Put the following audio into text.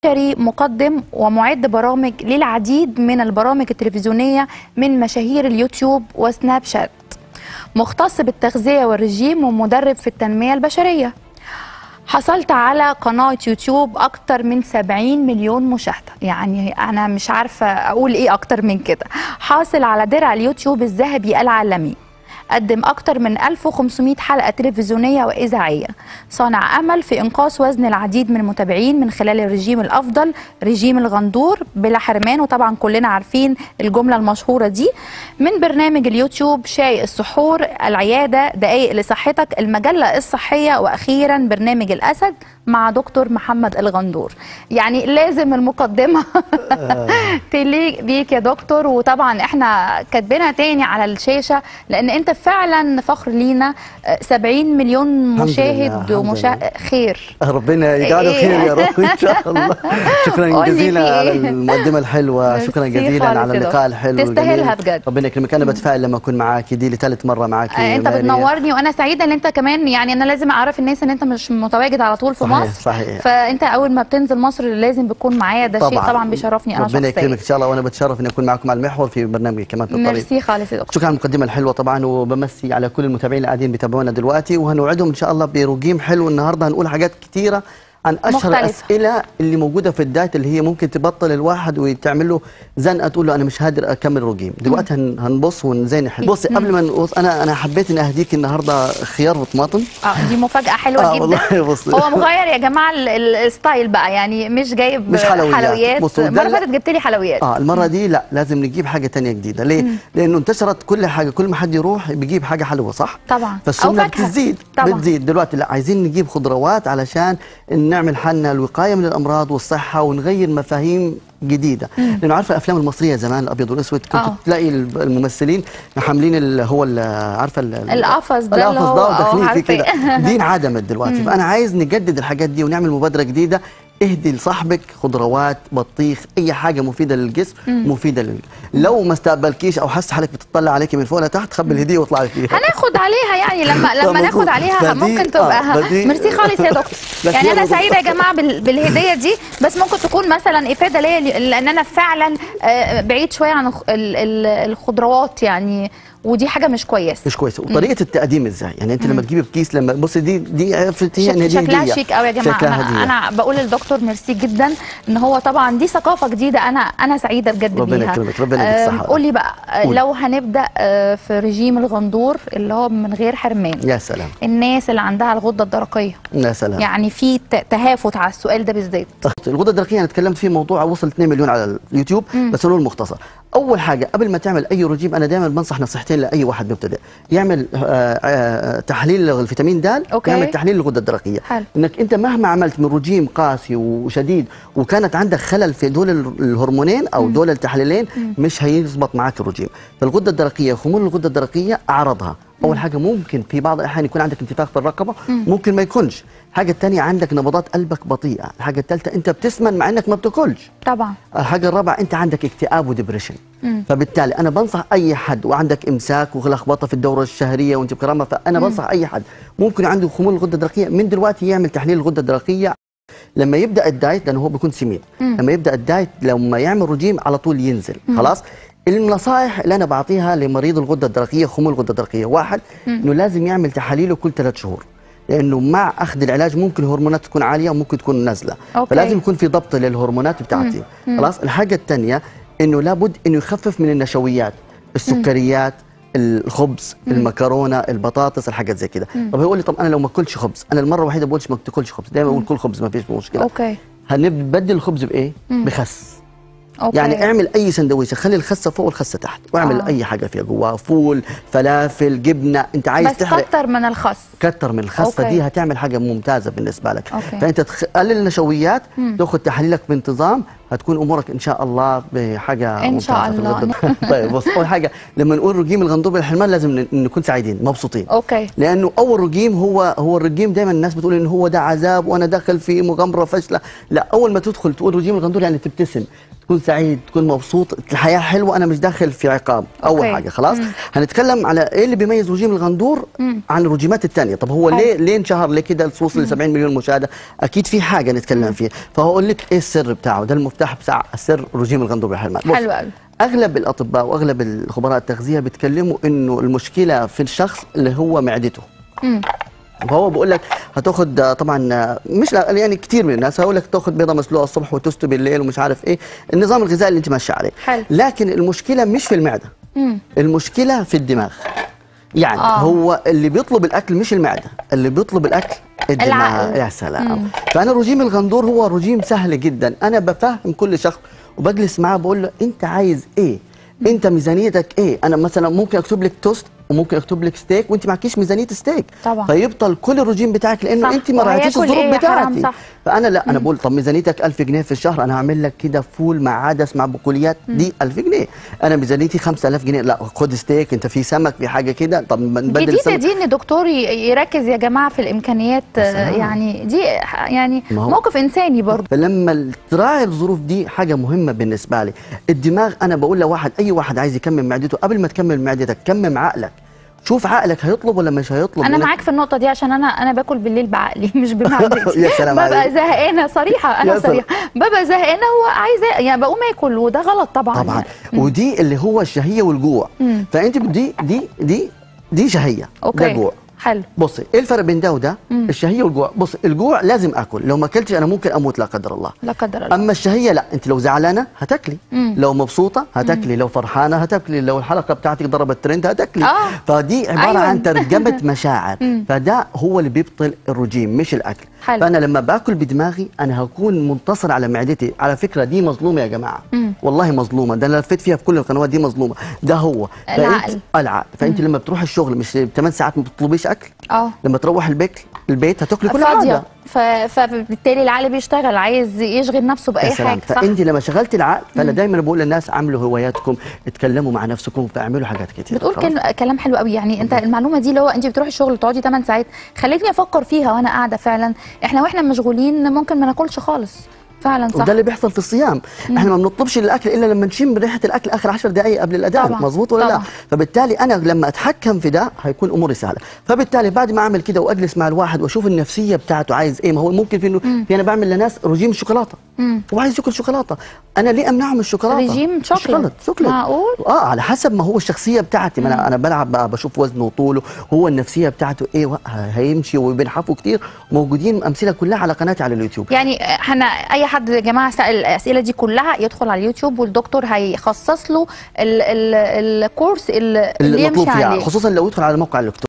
شري مقدم ومعد برامج للعديد من البرامج التلفزيونية من مشاهير اليوتيوب وسناب شات مختص بالتغذية والرجيم ومدرب في التنمية البشرية حصلت على قناة يوتيوب أكتر من 70 مليون مشاهدة يعني أنا مش عارفة أقول إيه أكتر من كده حاصل على درع اليوتيوب الذهبي العالمي قدم أكتر من 1500 حلقة تلفزيونية وإذاعية صانع أمل في إنقاص وزن العديد من المتابعين من خلال الرجيم الأفضل رجيم الغندور بلا حرمان وطبعا كلنا عارفين الجملة المشهورة دي من برنامج اليوتيوب شاي السحور العيادة دقايق لصحتك المجلة الصحية وأخيرا برنامج الأسد مع دكتور محمد الغندور يعني لازم المقدمة تليق بيك يا دكتور وطبعا احنا كاتبينها تاني على الشاشة لأن أنت فعلا فخر لينا 70 مليون الحمد مشاهد لله، ومشا... الحمد خير ربنا يجعله إيه؟ خير يا رب ان شاء الله شكرا قولي في جزيلا على إيه؟ المقدمه الحلوه ميرسي شكرا جزيلا خالص على يا اللقاء دكتور. الحلو تستاهلها الجميل. بجد. ربنا يكرمك انا بتفائل لما اكون معاكي دي لثالث مره معاكي آه، انت ماريا. بتنورني وانا سعيده ان انت كمان يعني انا لازم اعرف الناس ان انت مش متواجد على طول في صحيح، مصر صحيح. فانت اول ما بتنزل مصر لازم بتكون معايا ده شيء طبعا بيشرفني انا ربنا شخصيا يكرمك ان شاء الله وانا بتشرف اني اكون معكم على المحور في برنامجي كمان في الطريق ميرسي خالص يا دكتور شكرا على المقدمه الحلوه طبعا وبمسي على كل المتابعين اللي قاعدين بيتابعونا دلوقتي وهنوعدهم ان شاء الله برجيم حلو النهارده هنقول حاجات كتيره عن اشهر مختلفة. الاسئله اللي موجوده في الدايت اللي هي ممكن تبطل الواحد وتعمل له زنقه تقول له انا مش قادر اكمل رجيم دلوقتي هن هنبص ونزين حلو بصي قبل ما نقص انا انا حبيت ان اهديك النهارده خيار وطماطم اه دي مفاجاه حلوه آه، جدا والله بص. هو مغير يا جماعه ال- ال- الستايل بقى يعني مش جايب مش حلويات. حلويات بصوا، ده المره اللي لا- فاتت جبت لي حلويات اه المره دي لا لازم نجيب حاجه تانية جديده ليه لانه انتشرت كل حاجه كل ما حد يروح بيجيب حاجه حلوه صح طبعا. أو فالسمنه فاكهة. بتزيد طبعا. بتزيد دلوقتي لا عايزين نجيب خضروات علشان نعمل حالنا الوقايه من الامراض والصحه ونغير مفاهيم جديده لانه عارفه الافلام المصريه زمان الابيض والاسود كنت آه. تلاقي الممثلين حاملين اللي هو ال- عارفه ال- القفص ده اللي القفص هو- ده آه، وداخلين فيه عارفاه. كده دي انعدمت دلوقتي فانا عايز نجدد الحاجات دي ونعمل مبادره جديده اهدي لصاحبك خضروات بطيخ اي حاجه مفيده للجسم مفيده لل... لو ما استقبلكيش او حاسه حالك بتطلع عليكي من فوق لتحت خبي الهديه واطلعي فيها هناخد عليها يعني لما لما مظبوط. ناخد عليها فدي- ممكن تبقى آه، فدي- ميرسي خالص يا دكتور لكن يعني انا يلا سعيده يا بالظبط. جماعه بال- بالهديه دي بس ممكن تكون مثلا افاده ليا لان انا فعلا آه، بعيد شويه عن الخ- ال- ال- الخضروات يعني ودي حاجه مش كويسه مش كويسه وطريقه التقديم ازاي يعني انت لما تجيبي بكيس لما بصي دي دي عرفتي شك- ان دي شكلها هدية. شيك قوي يا جماعه شكلها انا هدية. انا بقول للدكتور ميرسي جدا ان هو طبعا دي ثقافه جديده انا انا سعيده بجد ربنا بيها يكرمك، ربنا يديك آم، الصحة. قولي بقى آه، قولي. لو هنبدا آه، في رجيم الغندور اللي هو من غير حرمان يا سلام الناس اللي عندها الغده الدرقيه يا سلام يعني في ت- تهافت على السؤال ده بالذات الغده الدرقيه انا اتكلمت فيه موضوع وصل 2 مليون على اليوتيوب بس هو المختصر اول حاجه قبل ما تعمل اي رجيم انا دايما بنصح نصيحتين لاي واحد مبتدئ يعمل آه، آه، تحليل الفيتامين د أوكي. يعمل تحليل الغده الدرقيه حلو. انك انت مهما عملت من رجيم قاسي وشديد وكانت عندك خلل في دول ال- الهرمونين او دول التحليلين مش هيظبط معاك الرجيم فالغده الدرقيه خمول الغده الدرقيه اعراضها اول حاجه ممكن في بعض الاحيان يكون عندك انتفاخ في الرقبه ممكن ما يكونش الحاجه الثانيه عندك نبضات قلبك بطيئه الحاجه الثالثه انت بتسمن مع انك ما بتاكلش طبعا الحاجه الرابعه انت عندك اكتئاب وديبريشن فبالتالي انا بنصح اي حد وعندك امساك ولخبطه في الدوره الشهريه وانت بكرامه فانا بنصح اي حد ممكن عنده خمول الغده الدرقيه من دلوقتي يعمل تحليل الغده الدرقيه لما يبدا الدايت لانه هو بيكون سمين لما يبدا الدايت لما يعمل رجيم على طول ينزل خلاص النصائح اللي انا بعطيها لمريض الغده الدرقيه خمول الغده الدرقيه واحد انه لازم يعمل تحاليله كل ثلاث شهور لانه مع اخذ العلاج ممكن الهرمونات تكون عاليه وممكن تكون نازله أوكي. فلازم يكون في ضبط للهرمونات بتاعتي خلاص الحاجه الثانيه انه لابد انه يخفف من النشويات السكريات الخبز المكرونه البطاطس الحاجات زي كده طب هيقول لي طب انا لو ما اكلش خبز انا المره الوحيده بقولش ما تاكلش خبز دايما بقول كل خبز ما فيش مشكله اوكي هنبدل الخبز بايه بخس اوكي يعني اعمل اي سندويشه خلي الخسه فوق والخسه تحت واعمل آه. آه. اي حاجه فيها جواها فول فلافل جبنه انت عايز بس تحرق كتر من الخس كتر من الخس أوكي. فدي هتعمل حاجه ممتازه بالنسبه لك أوكي. فانت تقلل النشويات تاخذ تحاليلك بانتظام هتكون امورك ان شاء الله بحاجه إن شاء ممتازة في الله. الغدة. طيب بص اول حاجه لما نقول رجيم الغندور بالحرمان لازم ن- نكون سعيدين مبسوطين اوكي لانه اول رجيم هو هو الرجيم دايما الناس بتقول ان هو ده عذاب وانا داخل في مغامره فاشله لا اول ما تدخل تقول رجيم الغندور يعني تبتسم تكون سعيد تكون مبسوط الحياه حلوه انا مش داخل في عقاب اول أوكي. حاجه خلاص هنتكلم على ايه اللي بيميز رجيم الغندور عن الرجيمات الثانيه طب هو حلو. ليه ليه انشهر ليه كده وصل ل 70 مليون مشاهده اكيد في حاجه نتكلم فيها فهقول لك ايه السر بتاعه ده المفتاح بتاع سر رجيم الغندور بالحرمان بص، حلو قوي اغلب الاطباء واغلب الخبراء التغذيه بيتكلموا انه المشكله في الشخص اللي هو معدته مم. فهو بيقول لك هتاخد آه، طبعا آه، مش لا- يعني كتير من الناس هقول لك تاخد بيضه مسلوقه الصبح وتست بالليل ومش عارف ايه النظام الغذائي اللي انت ماشي عليه حلو. لكن المشكله مش في المعده مم. المشكله في الدماغ يعني آه. آه. هو اللي بيطلب الاكل مش المعده اللي بيطلب الاكل الدماغ العقل. يا سلام فانا رجيم الغندور هو رجيم سهل جدا انا بفهم كل شخص وبجلس معاه بقول له انت عايز ايه انت ميزانيتك ايه انا مثلا ممكن اكتب لك توست وممكن اكتب لك ستيك وانت معكيش ميزانيه ستيك طبعا. فيبطل كل الرجيم بتاعك لانه صح. انت ما راعيتيش وهياكل الظروف إيه يا حرام، بتاعتي صح. فانا لا انا بقول طب ميزانيتك 1000 جنيه في الشهر انا هعمل لك كده فول مع عدس مع بقوليات دي 1000 جنيه انا ميزانيتي 5000 جنيه لا خد ستيك انت في سمك في حاجه كده طب نبدل جديدة السمك دي ان دكتور ي- يركز يا جماعة في الامكانيات آه، سلام. يعني دي ح- يعني ما هو- موقف انساني برضه فلما تراعي الظروف دي حاجه مهمه بالنسبه لي الدماغ انا بقول لواحد اي واحد عايز يكمل معدته قبل ما تكمل معدتك كمم عقلك شوف عقلك هيطلب ولا مش هيطلب انا يقول لك معاك في النقطه دي عشان انا انا باكل بالليل بعقلي مش بمعدتي يا سلام ببقى عليك. زهقانه صريحه انا يا سلام. صريحه ببقى زهقانه وعايزه يعني بقوم اكل وده غلط طبعا طبعا يعني. ودي اللي هو الشهيه والجوع مم. فانت دي دي دي دي شهيه اوكي ده جوع حلو بصي ايه الفرق بين ده وده الشهيه والجوع بص الجوع لازم اكل لو ما اكلتش انا ممكن اموت لا قدر الله لا قدر الله اما الشهيه لا انت لو زعلانه هتاكلي مم. لو مبسوطه هتاكلي لو فرحانه هتاكلي لو الحلقه بتاعتك ضربت ترند هتاكلي آه. فدي عباره أيوة. عن ترجمه مشاعر فده هو اللي بيبطل الرجيم مش الاكل حلو. فانا لما باكل بدماغي انا هكون منتصر على معدتي على فكره دي مظلومه يا جماعه مم. والله مظلومه ده انا لفيت فيها في كل القنوات دي مظلومه ده هو فأنت- العقل. العقل فانت لما بتروح الشغل مش 8 ساعات ما بتطلبيش اكل اه لما تروح البيت البيت هتاكلي كل فاضيه حاجه ف... فبالتالي العقل بيشتغل عايز يشغل نفسه باي يا سلام. حاجه صح فانت لما شغلت العقل فانا دايما بقول للناس عملوا هواياتكم اتكلموا مع نفسكم فاعملوا حاجات كتير بتقول خلاص؟ كل... كلام حلو قوي يعني انت المعلومه دي اللي هو انت بتروحي الشغل تقعدي 8 ساعات خلتني افكر فيها وانا قاعده فعلا احنا واحنا مشغولين ممكن ما ناكلش خالص فعلا صح وده اللي بيحصل في الصيام احنا ما بنطلبش الاكل الا لما نشم ريحه الاكل اخر 10 دقائق قبل الاذان طبعاً. مظبوط ولا لا طبعاً. فبالتالي انا لما اتحكم في ده هيكون اموري سهله فبالتالي بعد ما اعمل كده واجلس مع الواحد واشوف النفسيه بتاعته عايز ايه ما هو ممكن في انه في انا بعمل لناس رجيم شوكولاته مم. هو عايز ياكل شوكولاته انا ليه امنعه من الشوكولاته رجيم شوكليت. شوكولاته شوكليت معقول؟ اه على حسب ما هو الشخصيه بتاعتي ما انا انا بلعب بقى بشوف وزنه وطوله هو النفسيه بتاعته ايه وق- هيمشي وبنحفوا كتير موجودين امثله كلها على قناتي على اليوتيوب يعني احنا اي حد يا جماعه سال الاسئله دي كلها يدخل على اليوتيوب والدكتور هيخصص له ال- ال- الكورس اللي, اللي المطلوب يمشي فيها عليه خصوصا لو يدخل على موقع الالكتروني